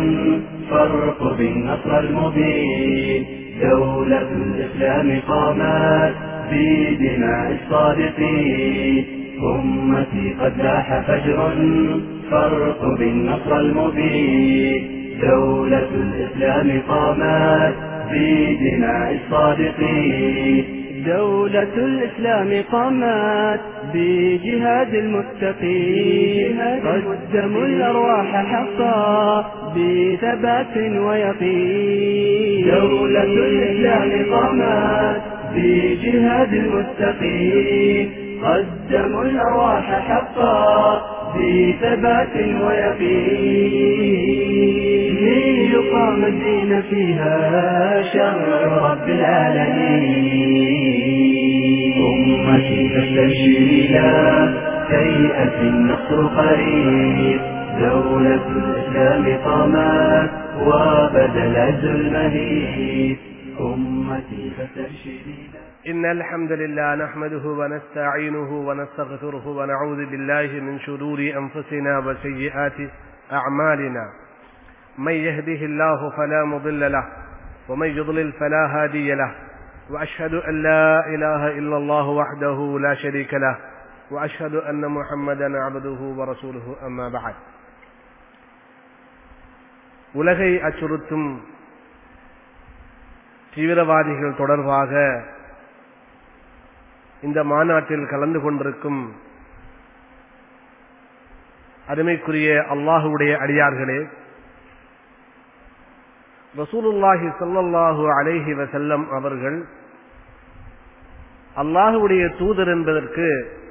فارقب النصر المبين دولة الإسلام قامت بدماء الصادقين أمتي قد لاح فجر فارقب النصر المبين دولة الإسلام قامت بدماء الصادقين دولة الإسلام قامت بجهاد المتقين قدموا الأرواح حقا بثبات ويقين دولة الإسلام قامت بجهاد المتقين قدموا الأرواح حقا بثبات ويقين ليقام الدين فيها شرع رب العالمين أمتي فاستبشري لا تيأس النصر قريب دولة الإسلام قامت وبدا العز المهيب أمتي فاستبشري لا إن الحمد لله نحمده ونستعينه ونستغفره ونعوذ بالله من شرور أنفسنا وسيئات أعمالنا من يهده الله فلا مضل له ومن يضلل فلا هادي له وأشهد أن لا إله إلا الله وحده لا شريك له وأشهد أن محمدا عبده ورسوله أما بعد உலகை அச்சுறுத்தும் தீவிரவாதிகள் தொடர்பாக இந்த மாநாட்டில் கலந்து கொண்டிருக்கும் அருமைக்குரிய அல்லாஹுடைய அடியார்களே ரசூலுல்லாஹி ஸல்லல்லாஹு அலைஹி வஸல்லம் அவர்கள் அல்லாஹுடைய தூதர் என்பதற்கு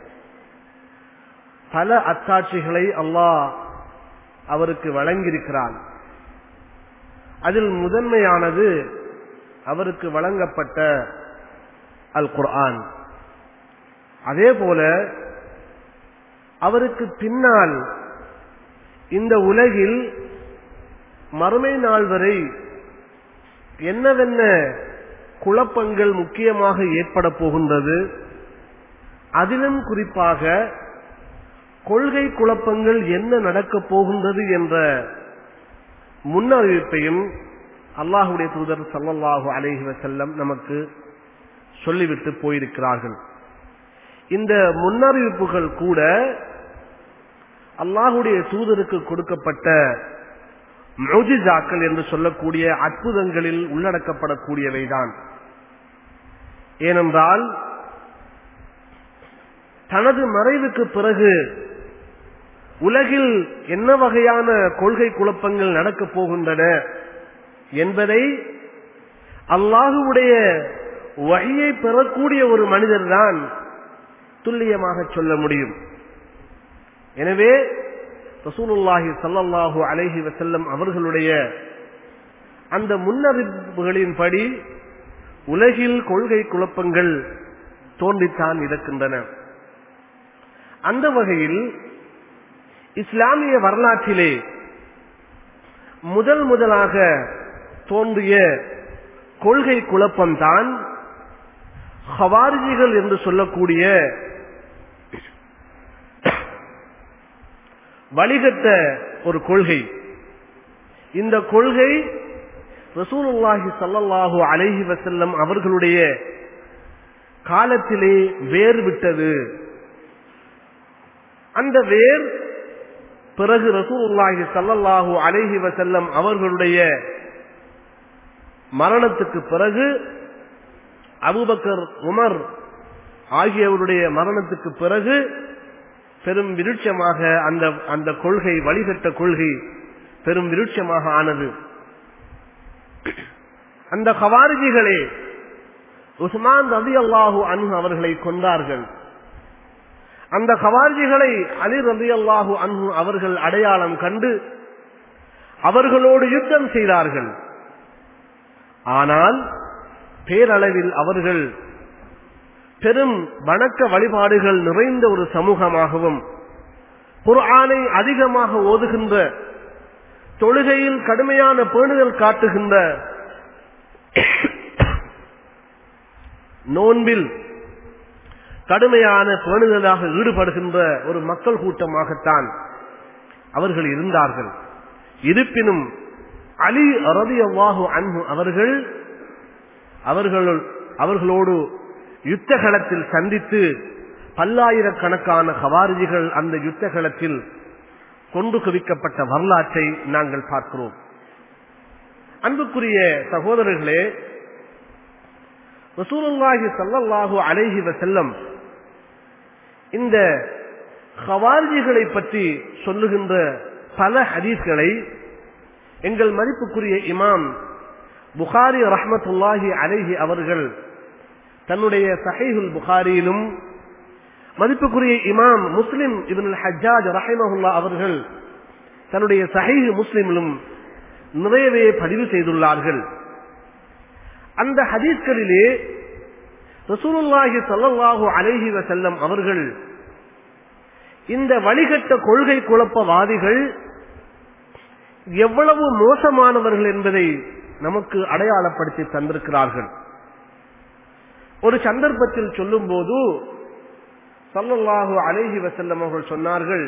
பல அத்தாட்சிகளை அல்லாஹ் அவருக்கு வழங்கியிருக்கிறான் அதில் முதன்மையானது அவருக்கு வழங்கப்பட்ட அல் குர்ஆன் அதே போல அவருக்கு பின்னால் இந்த உலகில் மறுமை நாள் வரை என்னவென்ன குழப்பங்கள் முக்கியமாக ஏற்பட போகின்றது அதிலும் குறிப்பாக கொள்கை குழப்பங்கள் என்ன நடக்கப் போகின்றது என்ற முன்னறிவிப்பையும் அல்லாஹுடைய தூதர் சல்லல்லாஹு அலைஹி வசல்லம் நமக்கு சொல்லிவிட்டு போயிருக்கிறார்கள் இந்த முன்னறிவிப்புகள் கூட அல்லாஹுடைய தூதருக்கு கொடுக்கப்பட்ட மௌஜிசாக்கள் என்று சொல்லக்கூடிய அற்புதங்களில் உள்ளடக்கப்படக்கூடியவைதான் ஏனென்றால் தனது மறைவுக்கு பிறகு உலகில் என்ன வகையான கொள்கை குழப்பங்கள் நடக்கப் போகின்றன என்பதை அல்லாஹுடைய வழியை பெறக்கூடிய ஒரு மனிதர் தான் துல்லியமாக சொல்ல முடியும் எனவே ரசூலுல்லாஹி சல்லல்லாஹு அலைஹி வசல்லம் அவர்களுடைய அந்த முன்னறிவிப்புகளின்படி உலகில் கொள்கை குழப்பங்கள் தோன்றித்தான் இருக்கின்றன அந்த வகையில் இஸ்லாமிய வரலாற்றிலே முதல் முதலாக தோன்றிய கொள்கை குழப்பம்தான் ஹவாரிஜிகள் என்று சொல்லக்கூடிய வழிகட்ட ஒரு கொள்கை இந்த கொள்கை ரசூலுல்லாஹி சல்லல்லாஹு அலைஹி வசல்லம் அவர்களுடைய காலத்திலே வேர் விட்டது அந்த வேர் பிறகு ரசூலுல்லாஹி சல்லல்லாஹு அலைஹி வசல்லம் அவர்களுடைய மரணத்துக்கு பிறகு அபுபக்கர் உமர் ஆகியவருடைய மரணத்துக்கு பிறகு பெரும் விருட்சமாக அந்த அந்த கொள்கை வழிகட்ட கொள்கை பெரும் விருட்சமாக ஆனது அந்த கவாரிஜிகளே உஸ்மான் ரதி அல்லாஹு அன்ஹு அவர்களை கொண்டார்கள் அந்த கவார்ஜிகளை அலி ரதி அல்லாஹு அன்ஹு அவர்கள் அடையாளம் கண்டு அவர்களோடு யுத்தம் செய்தார்கள் ஆனால் பேரளவில் அவர்கள் பெரும் வணக்க வழிபாடுகள் நிறைந்த ஒரு சமூகமாகவும் குர்ஆனை அதிகமாக ஓதுகின்ற தொழுகையில் கடுமையான பேணுதல் காட்டுகின்ற நோன்பில் கடுமையான பேணுதலாக ஈடுபடுகின்ற ஒரு மக்கள் கூட்டமாகத்தான் அவர்கள் இருந்தார்கள் இருப்பினும் அலி ரதி அல்லாஹு அன்பு அவர்கள் அவர்கள் அவர்களோடு யுத்த களத்தில் சந்தித்து பல்லாயிரக்கணக்கான ஹவாரிஜிகள் அந்த யுத்த களத்தில் கொண்டு குவிக்கப்பட்ட வரலாற்றை நாங்கள் பார்க்கிறோம் அன்புக்குரிய சகோதரர்களே ரசூலுல்லாஹி ஸல்லல்லாஹு அலைஹி வஸல்லம் இந்த ஹவாரிஜிகளை பற்றி சொல்லுகின்ற பல ஹதீஸ்களை எங்கள் மதிப்புக்குரிய இமாம் புகாரி ரஹ்மத்துல்லாஹி அலைஹி அவர்கள் தன்னுடைய சஹீஹுல் புகாரியிலும் மதிப்புக்குரிய இமாம் முஸ்லிம் இப்னுல் ஹஜ்ஜாஜ் ரஹிமஹுல்லா அவர்கள் தன்னுடைய சஹீஹ் முஸ்லிமிலும் நிறையவே பதிவு செய்துள்ளார்கள் அந்த ஹதீஸ்களிலே ரசூலுல்லாஹி ஸல்லல்லாஹு அலைஹி வஸல்லம் அவர்கள் இந்த வழிகட்ட கொள்கை குழப்பவாதிகள் எவ்வளவு மோசமானவர்கள் என்பதை நமக்கு அடையாளப்படுத்தி தந்திருக்கிறார்கள் ஒரு சந்தர்ப்பத்தில் சொல்லும் போது சல்லல்லாஹு அலைஹி வசல்லம் அவர்கள் சொன்னார்கள்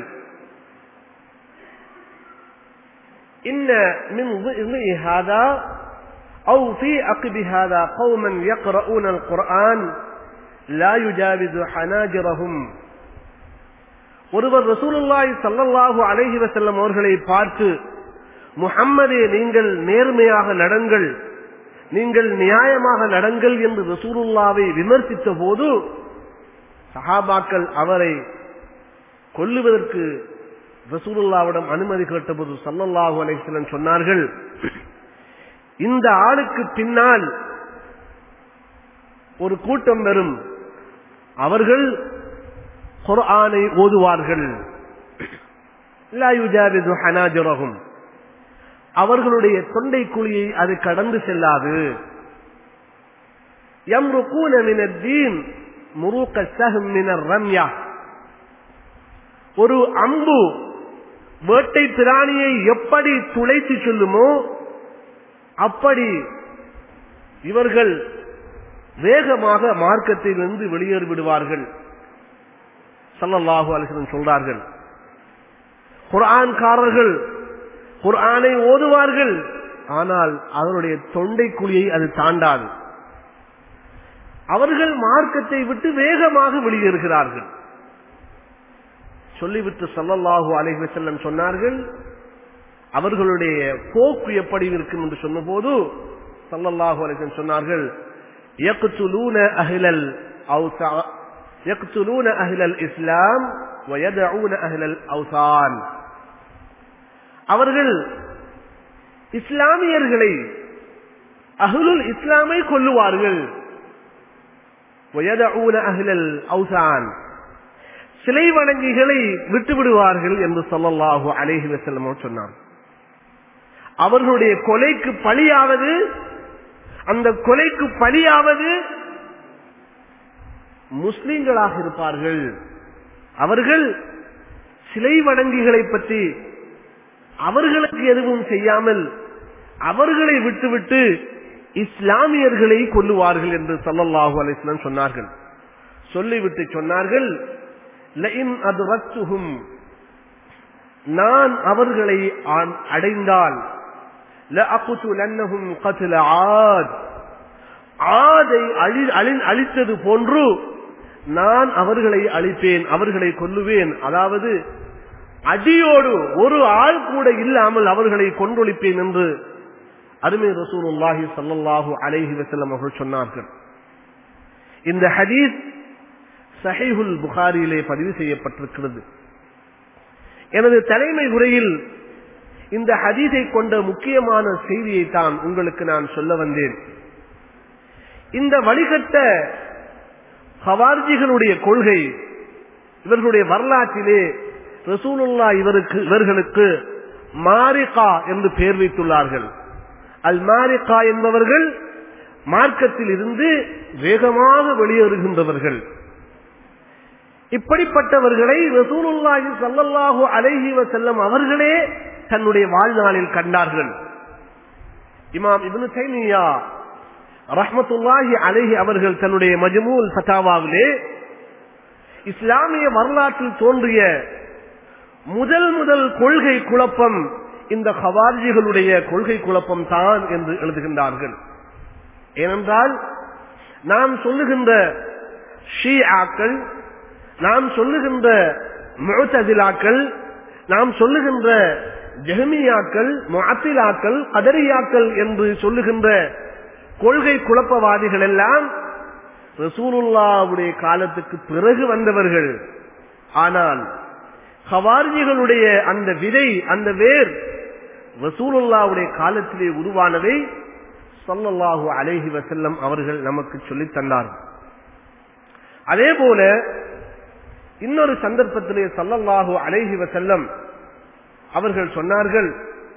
இன்ன மின் هذا أو في عقب هذا قوما يقرؤون القرآن لا يجاوز حناجرهم ஒருவர் ரசூலுல்லாஹி ஸல்லல்லாஹு அலைஹி வஸல்லம் அவர்களை பார்த்து முஹம்மதே நீங்கள் நேர்மையாக நடங்கள் நீங்கள் நியாயமாக நடங்கள் என்று ரசூலுல்லாவை விமர்சித்த போது சஹாபாக்கள் அவரை கொல்லுவதற்கு ரசூலுல்லாவிடம் அனுமதி கேட்டபோது சல்லல்லாஹு அலைஹிஸ்ஸலாம் சொன்னார்கள் இந்த ஆளுக்கு பின்னால் ஒரு கூட்டம் வரும் அவர்கள் குர்ஆனை ஓதுவார்கள் லா யுஜாவிது ஹனாஜரஹும் அவர்களுடைய தொண்டை குழியை அது கடந்து செல்லாது يمرقون من الدين مروق السهم من الرمية ஒரு அம்பு வேட்டை பிராணியை எப்படி துளைத்து சொல்லுமோ அப்படி இவர்கள் வேகமாக மார்க்கத்திலிருந்து வெளியேறி விடுவார்கள் சல்லல்லாஹு அலிஸ்லம் சொல்றார்கள் குர்ஆன்காரர்கள் குர்ஆனை ஓதுவார்கள் ஆனால் அவருடைய தொண்டை குழியை அது தாண்டாது அவர்கள் மார்க்கத்தை விட்டு வேகமாக வெளியேறுகிறார்கள் சொல்லிவிட்டு சல்லல்லாஹு அலைஹி செல்லம் சொன்னார்கள் அவர்களுடைய போக்கு எப்படி இருக்கும் என்று சொன்னபோது சல்லல்லாஹு அலைஹி சொன்னார்கள் يقتلون أهل الأوثان يقتلون أهل الإسلام ويدعون أهل الأوثان அவர்கள் இஸ்லாமியர்களை அஹ்லுல் இஸ்லாமை கொல்லுவார்கள் அஹ்லல் அவுசான் சிலை வணங்கிகளை விட்டுவிடுவார்கள் என்று சொல்லல்லாஹு அலேஹி வசல்லமோ சொன்னார் அவர்களுடைய கொலைக்கு பலியாவது அந்த கொலைக்கு பலியாவது முஸ்லிம்களாக இருப்பார்கள் அவர்கள் சிலை வணங்கிகளை பற்றி அவர்களுக்கு எதுவும் செய்யாமல் அவர்களை விட்டுவிட்டு இஸ்லாமியர்களை கொல்லுவார்கள் என்று சல்லல்லாஹு அலிஸ்லாம் சொன்னார்கள் சொல்லிவிட்டு சொன்னார்கள் நான் அவர்களை அடைந்தால் ஆதை அழித்தது போன்று நான் அவர்களை அழிப்பேன் அவர்களை கொல்லுவேன் அதாவது அடியோடு ஒரு ஆள் கூட இல்லாமல் அவர்களை கொன்றொழிப்பேன் என்று அருமை ரசூலுல்லாஹி சல்லல்லாஹு அலைஹி வஸல்லம் அவர்கள் சொன்னார்கள் இந்த ஹதீஸ் சஹீஹுல் புகாரியிலே பதிவு செய்யப்பட்டிருக்கிறது எனது தலைமை உரையில் இந்த ஹதீஸை கொண்ட முக்கியமான செய்தியை தான் உங்களுக்கு நான் சொல்ல வந்தேன் இந்த வழிகட்ட ஹவார்ஜிகளுடைய கொள்கை இவர்களுடைய வரலாற்றிலே ரசூலுல்லா இவருக்கு இவர்களுக்கு மாரிகா என்று பெயர் வைத்துள்ளார்கள் அல் மாரிகா என்பவர்கள் மார்க்கத்தில் இருந்து வேகமாக வெளியேறுகின்றவர்கள் இப்படிப்பட்டவர்களை ரசூலுல்லாஹி சல்லல்லாஹு அலைஹி வசல்லம் அவர்களே தன்னுடைய வாழ்நாளில் கண்டார்கள் இமாம் இப்னு தைமியா ரஹ்மத்துல்லாஹி அலைஹி அவர்கள் தன்னுடைய மஜ்மூல் ஃபதாவாவிலே இஸ்லாமிய வரலாற்றில் தோன்றிய முதல் முதல் கொள்கை குழப்பம் இந்த ஹவார்ஜிகளுடைய கொள்கை குழப்பம் தான் என்று எழுதுகின்றார்கள் ஏனென்றால் நாம் சொல்லுகின்ற ஷீஆக்கள் நாம் சொல்லுகின்ற முழத்ததிலாக்கள் நாம் சொல்லுகின்ற ஜெஹமியாக்கள் முஅத்திலாக்கள் கதரியாக்கள் என்று சொல்லுகின்ற கொள்கை குழப்பவாதிகள் எல்லாம் ரசூலுல்லாவுடைய காலத்துக்கு பிறகு வந்தவர்கள் ஆனால் ஹவார்ஜிகளுடைய அந்த விதை அந்த வேர் ரசூலுல்லாவுடைய காலத்திலே உருவானதை சொல்லல்லாஹு அலைஹி வசல்லம் அவர்கள் நமக்கு சொல்லித் தந்தார்கள் அதே போல இன்னொரு சந்தர்ப்பத்திலே சல்லல்லாஹு அலைஹி வசல்லம் அவர்கள் சொன்னார்கள்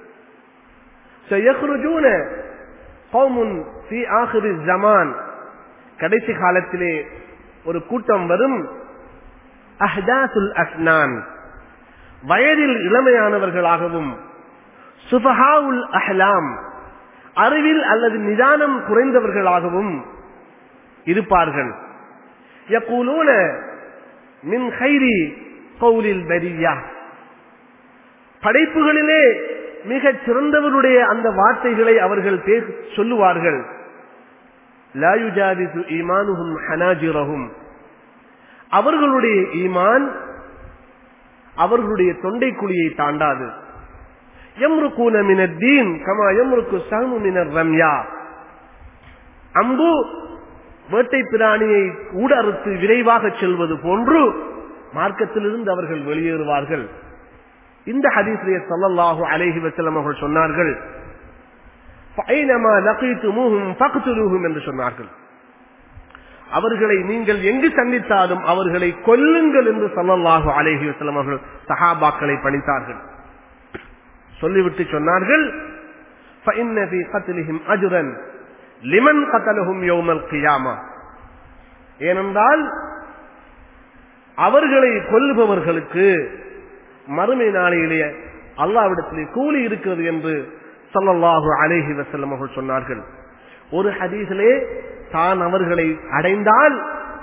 سيخرجون قوم في آخر الزمان கடைசி காலத்திலே ஒரு கூட்டம் வரும் அஹ்தாசுல் அஸ்னான் வயதில் இளமையானவர்களாகவும் சுபஹாவுல் அஹ்லாம் அறிவில் அல்லது நிதானம் குறைந்தவர்களாகவும் இருப்பார்கள் யகூலூன மின் ஹைரி கௌலில் பரியா படைப்புகளிலே மிகச் சிறந்தவருடைய அந்த வார்த்தைகளை அவர்கள் பேச- சொல்லுவார்கள் லா யுஜாவிசு ஈமானுஹும் ஹனாஜிரஹும் அவர்களுடைய ஈமான் அவர்களுடைய தொண்டை குழியை தாண்டாது எம்ருக்கூன மினத்தீன் கமா எம்ருக்கு சஹமு மினர் ரம்யா அம்பு வேட்டை பிராணியை ஊடறுத்து விரைவாக செல்வது போன்று மார்க்கத்திலிருந்து அவர்கள் வெளியேறுவார்கள் இந்த ஹதீஸ்லே ஸல்லல்லாஹு அலைஹி வஸல்லம் அவர்கள் சொன்னார்கள் ஃபைனமா லகீதுமுஹும் ஃபக்துலுஹும் என்று சொன்னார்கள் அவர்களை நீங்கள் எங்கு சந்தித்தாலும் அவர்களை கொல்லுங்கள் என்று ஸல்லல்லாஹு அலைஹி வஸல்லம் அவர்கள் சஹாபாக்களை பணித்தார்கள் சொல்லிவிட்டு சொன்னார்கள் فإن في قتلهم أجرا لمن قتلهم يوم القيامة ஏனென்றால் அவர்களை கொல்லுபவர்களுக்கு மறுமை நாளையிலே அல்லாவிடத்திலே கூலி இருக்கிறது என்று ஸல்லல்லாஹு அலைஹி வஸல்லம் அவர்கள் சொன்னார்கள் ஒரு ஹதீஸிலே தான் அவர்களை அடைந்தால்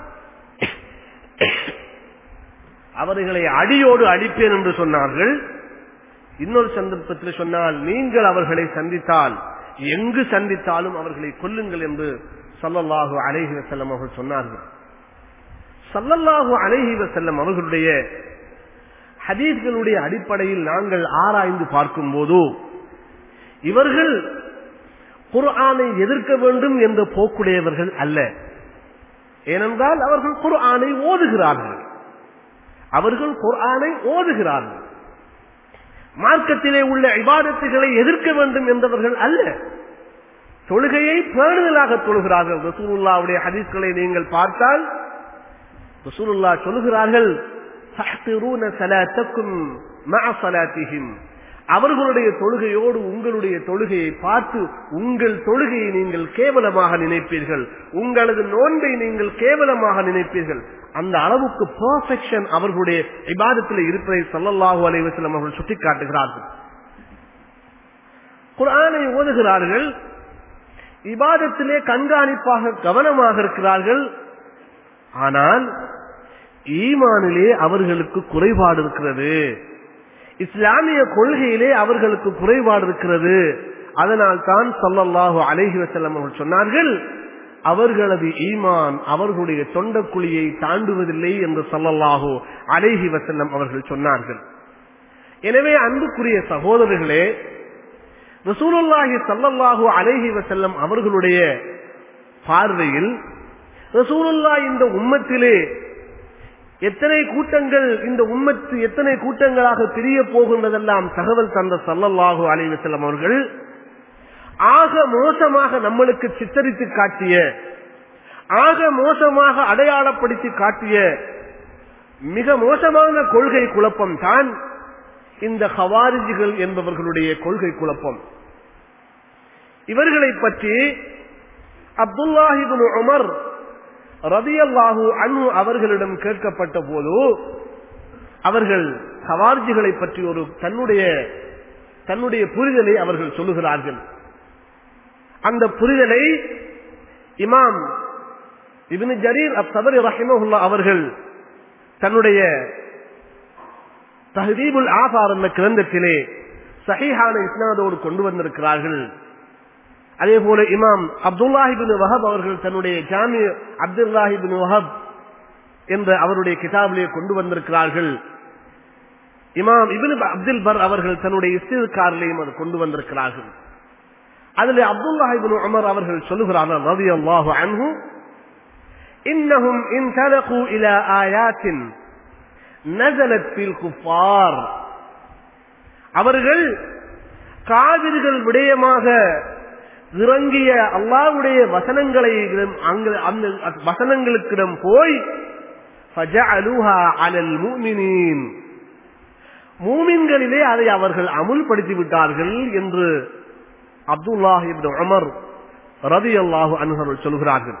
அவர்களை அடியோடு அடிப்பேன் என்று சொன்னார்கள் இன்னொரு சந்தர்ப்பத்தில் சொன்னால் நீங்கள் அவர்களை சந்தித்தால் எங்கு சந்தித்தாலும் அவர்களை கொல்லுங்கள் என்று ஸல்லல்லாஹு அலைஹி வஸல்லம் அவர்கள் சொன்னார்கள் ஸல்லல்லாஹு அலைஹி வஸல்லம் அவர்களுடைய ஹதீஸ்களுடைய அடிப்படையில் நாங்கள் ஆராய்ந்து பார்க்கும் போது இவர்கள் குர்ஆனை எதிர்க்க வேண்டும் என்ற போக்குடையவர்கள் அல்ல ஏனென்றால் அவர்கள் குர்ஆனை ஓதுகிறார்கள் அவர்கள் குர்ஆனை ஓதுகிறார்கள் மார்க்கத்திலே உள்ள இபாதத்துகளை எதிர்க்க வேண்டும் என்றவர்கள் அல்ல தொழுகையை பேணுதலாக தொழுகிறார்கள் ரசூலுல்லாவுடைய ஹதீஸ்களை நீங்கள் பார்த்தால் ரசூலுல்லா சொல்லுகிறார்கள் "தஹ்திரூன ஸலாத்தக்கும் மஅ ஸலாத்திஹிம்." அவர்களுடைய தொழுகையோடு உங்களுடைய தொழுகையை பார்த்து உங்கள் தொழுகையை நீங்கள் கேவலமாக நினைப்பீர்கள் உங்களது நோன்பை நீங்கள் கேவலமாக நினைப்பீர்கள் அந்த அளவுக்கு பெர்ஃபெக்ஷன் அவர்களுடைய இபாதத்தில் இருப்பதை ஸல்லல்லாஹு அலைஹி வஸல்லம் அவர்கள் சுட்டிக்காட்டுகிறார்கள் குர்ஆனை ஓதுகிறார்கள் இபாதத்திலே கண்காணிப்பாக கவனமாக இருக்கிறார்கள் ஆனால் ஈமானிலே அவர்களுக்கு குறைபாடு இருக்கிறது இஸ்லாமிய கொள்கையிலே அவர்களுக்கு குறைபாடு இருக்கிறது அதனால் தான் ஸல்லல்லாஹு அலைஹி வஸல்லம் அவர்கள் சொன்னார்கள் அவர்களது ஈமான் அவர்களுடைய தொண்டக்குழியை தாண்டுவதில்லை என்று ஸல்லல்லாஹு அலைஹி வஸல்லம் அவர்கள் சொன்னார்கள் எனவே அன்புக்குரிய சகோதரர்களே ரசூலுல்லாஹி ஸல்லல்லாஹு அலைஹி வஸல்லம் அவர்களுடைய பார்வையில் ரசூலுல்லா இந்த உம்மத்திலே எத்தனை கூட்டங்கள் இந்த உம்மத்து எத்தனை கூட்டங்களாக பிரிய போகின்றதெல்லாம் தகவல் தந்த சல்லல்லாஹு அலைஹி வஸல்லம் அவர்கள் ஆக மோசமாக நம்மளுக்கு சித்தரித்து காட்டிய ஆக மோசமாக அடையாளப்படுத்தி காட்டிய மிக மோசமான கொள்கை குழப்பம் தான் இந்த ஹவாரிஜிகள் என்பவர்களுடைய கொள்கை குழப்பம் இவர்களை பற்றி அப்துல்லாஹிபின் உமர் ரதியல்லாஹு அனு அவர்களிடம் கேட்கப்பட்ட போது அவர்கள் ஹவார்ஜிகளை பற்றி ஒரு தன்னுடைய தன்னுடைய புரிதலை அவர்கள் சொல்லுகிறார்கள் அந்த புரிதலை இமாம் இபின் ஜரீர் அப் சபரி ரஹிமஹுல்லா அவர்கள் தன்னுடைய தஹதீபுல் ஆசார் என்ற கிரந்தத்திலே சஹீஹான இஸ்னாதோடு கொண்டு வந்திருக்கிறார்கள் அதே போல இமாம் அப்துல்லாஹிபின் வஹப் அவர்கள் தன்னுடைய ஜாமி அப்துல்லாஹிபின் வஹப் என்ற அவருடைய கிதாபிலே கொண்டு வந்திருக்கிறார்கள் இமாம் இபின் அப்துல் பர் அவர்கள் தன்னுடைய இஸ்திகாரிலையும் அது கொண்டு வந்திருக்கிறார்கள் அதில் அப்துல்லாஹிபின் உமர் அவர்கள் சொல்லுகிறார்கள் ரவி அல்லாஹு அன்ஹு இன்னஹும் இன் தலகு இல ஆயாத்தின் நசலத் ஃபில் குஃபார் அவர்கள் காவிர்கள் விடயமாக இறங்கிய அல்லாவுடைய வசனங்களை அங்கு- அந்த வசனங்களுக்கிடம் போய் فَجَعَلُوهَا عَلَى الْمُؤْمِنِينَ மூமின்களிலே அதை அவர்கள் அமுல்படுத்தி விட்டார்கள் என்று அப்துல்லாஹ் இப்னு உமர் ரலியல்லாஹு அன்ஹு அவர்கள் சொல்கிறார்கள்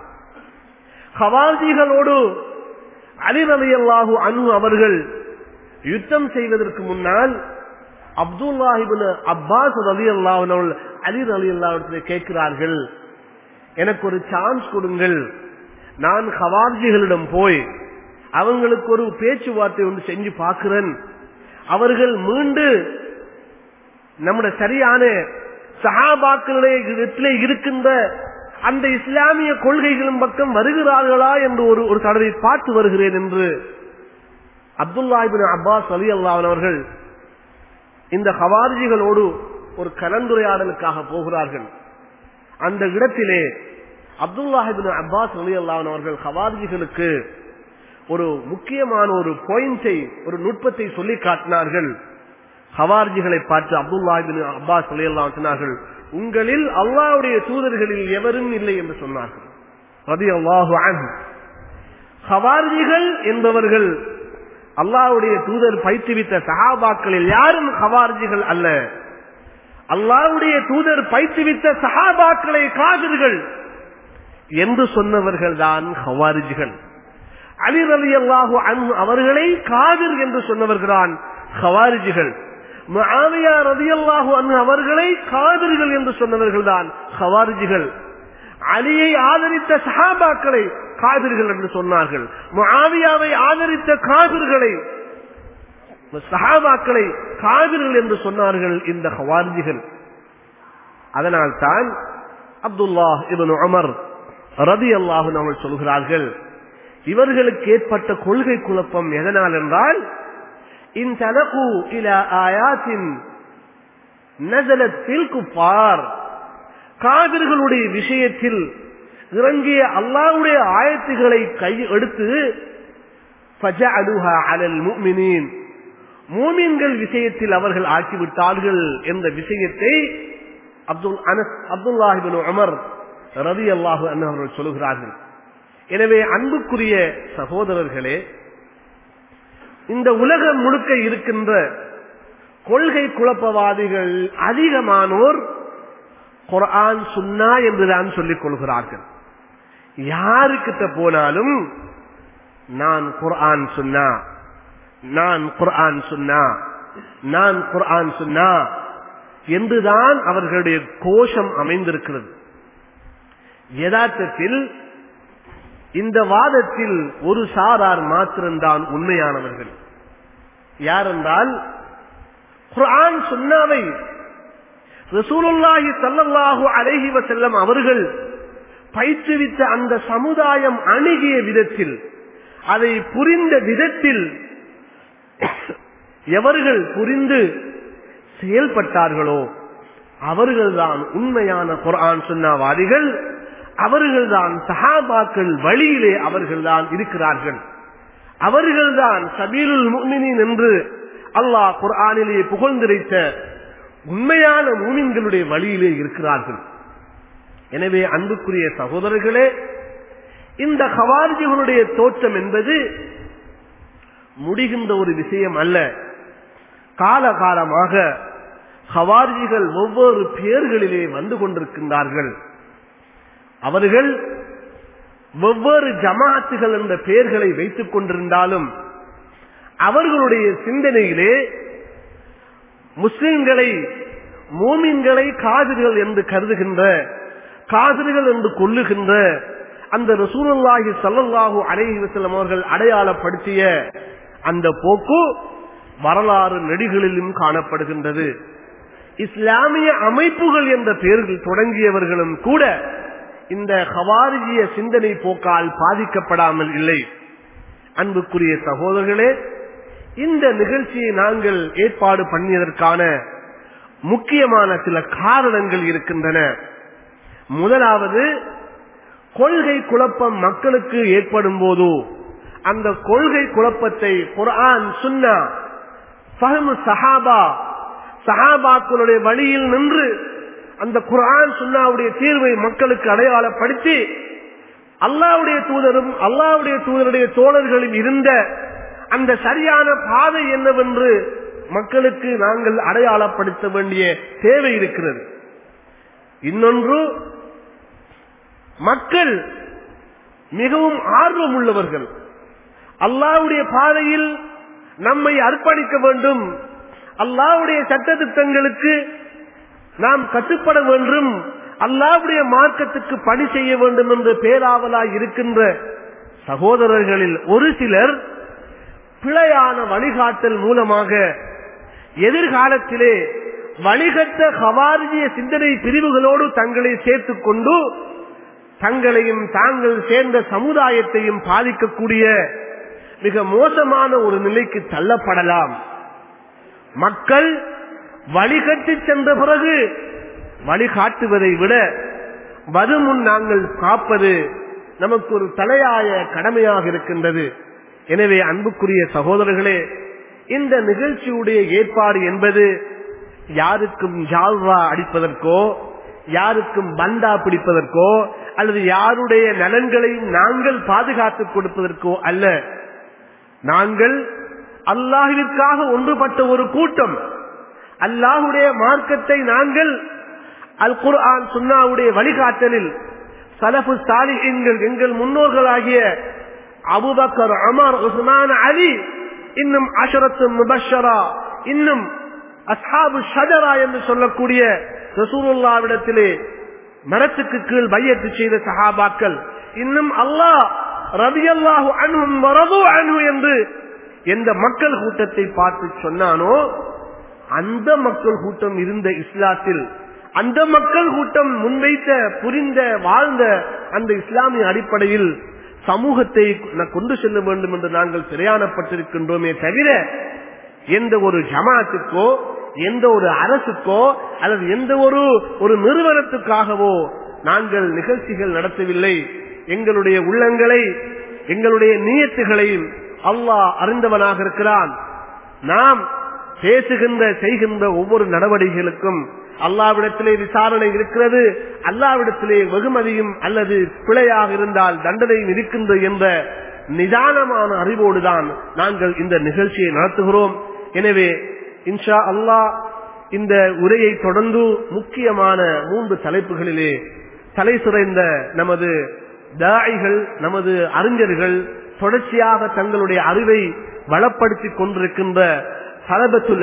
ஹவாஜிகளோடு அலி ரலியல்லாஹு அன்ஹு அவர்கள் யுத்தம் செய்வதற்கு முன்னால் அப்துல்லாஹிபின் அப்பாஸ் ரலி அல்லாஹ் அலி ரலி அல்லாஹ் கேட்கிறார்கள் எனக்கு ஒரு சான்ஸ் கொடுங்கள் நான் ஹவார்ஜிகளிடம் போய் அவங்களுக்கு ஒரு பேச்சுவார்த்தை ஒன்று செஞ்சு பார்க்கிறேன் அவர்கள் மீண்டு நம்முடைய சரியான சஹாபாக்களிடத்திலே இருக்கின்ற அந்த இஸ்லாமிய கொள்கைகளின் பக்கம் வருகிறார்களா என்று ஒரு ஒரு தடவை பார்த்து வருகிறேன் என்று அப்துல்லாஹிபின் அப்பாஸ் அலி அல்லாஹ் அவர்கள் இந்த ஹவாரிஜிகளோடு ஒரு கலந்துரையாடலுக்காக போகிறார்கள் அந்த இடத்திலே அப்துல்லாஹிபின் அப்பாஸ் அலி அல்லாஹ் அவர்கள் ஹவாரிஜிகளுக்கு ஒரு முக்கியமான ஒரு பாயிண்டை ஒரு நுட்பத்தை சொல்லி காட்டினார்கள் ஹவார்ஜிகளை பார்த்து அப்துல்லாஹிபின் அப்பாஸ் அலி அல்லாஹ் சொன்னார்கள் உங்களில் அல்லாஹ்வுடைய தூதர்களில் எவரும் இல்லை என்று சொன்னார்கள் ரதி அல்லாஹு அன்ஹு ஹவார்ஜிகள் என்பவர்கள் அல்லாஹ்வுடைய தூதர் பயிற்றுவித்த சஹாபாக்களில் யாரும் ஹவார்ஜிகள் அல்ல அல்லாஹ்வுடைய தூதர் பயிற்றுவித்த சஹாபாக்களை காதிர்கள் என்று சொன்னவர்கள் தான் ஹவாரிஜிகள் அலி ரலி அல்லாஹு அன்ஹு அவர்களை காதிர் என்று சொன்னவர்கள்தான் ஹவாரிஜிகள் முஆவியா ரலியல்லாஹு அன்ஹு அவர்களை காதிர்கள் என்று சொன்னவர்கள் தான் ஹவாரிஜிகள் அலியை ஆதரித்த சஹாபாக்களை காதிர்கள் என்று சொன்னார்கள் முஆவியாவை ஆதரித்த காதிர்களை சஹாபாக்களை காதிர்கள் என்று சொன்னார்கள் இந்த ஹவாரிஜிகள் அதனால் தான் அப்துல்லாஹ் இப்னு உமர் ரதி அல்லாஹு அவர்கள் சொல்கிறார்கள் இவர்களுக்கு ஏற்பட்ட கொள்கை குழப்பம் எதனால் என்றால் இந்த இல ஆயாத்தின் நசலத்தில் குப்பார் காவிர்களுடைய விஷயத்தில் இறங்கிய அல்லாவுடைய ஆயத்துகளை கை எடுத்து அலல் முக்மினின் மூமின்கள் விஷயத்தில் அவர்கள் ஆக்கிவிட்டார்கள் என்ற விஷயத்தை அப்துல் அனஸ் அப்துல்லாஹிபின் உமர் ரவி அல்லாஹு அவர்கள் சொல்லுகிறார்கள் எனவே அன்புக்குரிய சகோதரர்களே இந்த உலகம் முழுக்க இருக்கின்ற கொள்கை குழப்பவாதிகள் அதிகமானோர் குர்ஆன் சுன்னா என்றுதான் சொல்லிக் கொள்கிறார்கள் யாருக்கிட்ட போனாலும் நான் குர்ஆன் சுன்னா நான் குர்ஆன் சுன்னா நான் குர்ஆன் சுன்னா என்றுதான் அவர்களுடைய கோஷம் அமைந்திருக்கிறது யதார்த்தத்தில் இந்த வாதத்தில் ஒரு சாரார் மாத்திரம்தான் உண்மையானவர்கள் யாரென்றால் குர்ஆன் சுன்னாவை ரசூலுல்லாஹி ஸல்லல்லாஹு அலைஹி வஸல்லம் அவர்கள் பயிற்றுவித்த அந்த சமுதாயம் அணுகிய விதத்தில் அதை புரிந்த விதத்தில் எவர்கள் புரிந்து செயல்பட்டார்களோ அவர்கள்தான் உண்மையான குர்ஆன் சுன்னாவாதிகள் அவர்கள்தான் சஹாபாக்கள் வழியிலே அவர்கள்தான் இருக்கிறார்கள் அவர்கள்தான் சபீலுல் முக்மினின் என்று அல்லாஹ் குர்ஆனிலே புகழ்ந்திரைத்த உண்மையான மூமின்களுடைய வழியிலே இருக்கிறார்கள் எனவே அன்புக்குரிய சகோதரர்களே இந்த ஹவாரிஜிகளுடைய தோற்றம் என்பது முடிகின்ற ஒரு விஷயம் அல்ல காலகாலமாக ஹவாரிஜிகள் ஒவ்வொரு பெயர்களிலே வந்து கொண்டிருக்கின்றார்கள் அவர்கள் வெவ்வேறு ஜமாத்துகள் என்ற பெயர்களை வைத்துக் கொண்டிருந்தாலும் அவர்களுடைய சிந்தனையிலே முஸ்லிம்களை மூமின்களை காதிர்கள் என்று கருதுகின்ற காதிர்கள் என்று கொல்லுகின்ற அந்த ரசூலுல்லாஹி ஸல்லல்லாஹு அலைஹி வஸல்லம் அவர்கள் அடையாளப்படுத்திய அந்த போக்கு வரலாறு நெடிகளிலும் காணப்படுகின்றது இஸ்லாமிய அமைப்புகள் என்ற பெயரில் தொடங்கியவர்களும் கூட இந்த ஹவாரிஜிய சிந்தனை போக்கால் பாதிக்கப்படாமல் இல்லை அன்புக்குரிய சகோதரர்களே இந்த நிகழ்ச்சியை நாங்கள் ஏற்பாடு பண்ணியதற்கான முக்கியமான சில காரணங்கள் இருக்கின்றன முதலாவது கொள்கை குழப்பம் மக்களுக்கு ஏற்படும் போது அந்த கொள்கை குழப்பத்தை குர்ஆன் சுன்னா ஃபஹ்மு சஹாபா சஹாபாக்களுடைய வழியில் நின்று அந்த குர்ஆன் சுன்னாவுடைய தீர்வை மக்களுக்கு அடையாளப்படுத்தி அல்லாவுடைய தூதரும் அல்லாவுடைய தூதருடைய தோழர்களும் இருந்த அந்த சரியான பாதை என்னவென்று மக்களுக்கு நாங்கள் அடையாளப்படுத்த வேண்டிய தேவை இருக்கிறது இன்னொன்று மக்கள் மிகவும் ஆர்வம் உள்ளவர்கள் அல்லாவுடைய பாதையில் நம்மை அர்ப்பணிக்க வேண்டும் அல்லாவுடைய சட்டத்திட்டங்களுக்கு நாம் கட்டுப்பட வேண்டும் அல்லாவுடைய மார்க்கத்துக்கு பணி செய்ய வேண்டும் என்று பேராவலாய் இருக்கின்ற சகோதரர்களில் ஒரு சிலர் பிழையான வழிகாட்டல் மூலமாக எதிர்காலத்திலே வழிகட்ட ஹவாரிஜிய சிந்தனை பிரிவுகளோடு தங்களை சேர்த்துக் கொண்டு தங்களையும் தாங்கள் சேர்ந்த சமுதாயத்தையும் பாதிக்கக்கூடிய மிக மோசமான ஒரு நிலைக்கு தள்ளப்படலாம் மக்கள் வழிகட்டி சென்ற பிறகு வழிகாட்டுவதை விட வருமுன் நாங்கள் காப்பது நமக்கு ஒரு தலையாய கடமையாக இருக்கின்றது எனவே அன்புக்குரிய சகோதரர்களே இந்த நிகழ்ச்சியுடைய ஏற்பாடு என்பது யாருக்கும் ஜால்வா அடிப்பதற்கோ யாருக்கும் பந்தா பிடிப்பதற்கோ அல்லது யாருடைய நலன்களையும் நாங்கள் பாதுகாத்துக் கொடுப்பதற்கோ அல்ல நாங்கள் அல்லாஹிற்காக ஒன்றுபட்ட ஒரு கூட்டம் அல்லாஹுடைய மார்க்கத்தை நாங்கள் அல் குர்ஆன் சுன்னாவுடைய வழிகாட்டலில் சலபு சாலிஹீன்கள் எங்கள் முன்னோர்களாகிய அபுபக்கர் அமர் உஸ்மான் அலி இன்னும் அஷரத்து முபஷரா இன்னும் அஸ்ஹாபு ஷஜரா என்று சொல்லக்கூடிய ரசூலுல்லாவிடத்திலே மரத்துக்கு கீழ் பையத்து செய்த சஹாபாக்கள் இன்னும் அல்லாஹ் ரவி அல்லாஹு அனும் வரது அனு என்று எந்த மக்கள் கூட்டத்தை பார்த்து சொன்னானோ அந்த மக்கள் கூட்டம் இருந்த இஸ்லாத்தில் அந்த மக்கள் கூட்டம் முன்வைத்த புரிந்த வாழ்ந்த அந்த இஸ்லாமிய அடிப்படையில் சமூகத்தை கொண்டு செல்ல வேண்டும் என்று நாங்கள் பிரயாணப்பட்டிருக்கின்றோமே தவிர எந்த ஒரு ஜமாத்துக்கோ எந்த ஒரு அரசுக்கோ அல்லது எந்த ஒரு ஒரு நிறுவனத்துக்காகவோ நாங்கள் நிகழ்ச்சிகள் நடத்தவில்லை எங்களுடைய உள்ளங்களை எங்களுடைய நீயத்துகளையும் அல்லாஹ் அறிந்தவனாக இருக்கிறான் நாம் பேசுகின்ற செய்கின்ற ஒவ்வொரு நடவடிக்கைகளுக்கும் அல்லாவிடத்திலே விசாரணை இருக்கிறது அல்லாவிடத்திலே வெகுமதியும் அல்லது பிழையாக இருந்தால் தண்டனையும் இருக்கின்றது என்ற நிதானமான அறிவோடுதான் நாங்கள் இந்த நிகழ்ச்சியை நடத்துகிறோம் எனவே இன்ஷா அல்லாஹ் இந்த உரையை தொடர்ந்து முக்கியமான மூன்று தலைப்புகளிலே தலை சுரைந்த நமது தாய்கள் நமது அறிஞர்கள் தொடர்ச்சியாக தங்களுடைய அறிவை வளப்படுத்திக் கொண்டிருக்கின்ற சலபத்துல்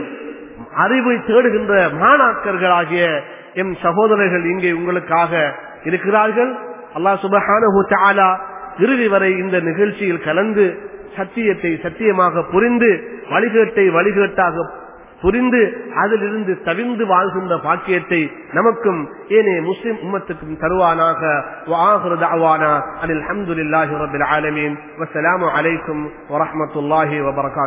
அறிவை தேடுகின்ற மாணாக்கர்களாகிய எம் சகோதரர்கள் இங்கே உங்களுக்காக இருக்கிறார்கள் அல்லாஹ் சுபஹான இறுதி வரை இந்த நிகழ்ச்சியில் கலந்து சத்தியத்தை சத்தியமாக புரிந்து வழிகேட்டை வழிகேட்டாக புரிந்து அதிலிருந்து தவிர்ந்து வாழ்கின்ற பாக்கியத்தை நமக்கும் ஏனே முஸ்லிம் உம்மத்துக்கும் தருவானாக அனில் அஹமதுல்லாஹி ரபில் ஆலமீன் வசலாமு அலைக்கும் வரமத்துல்லாஹி வபரகாத்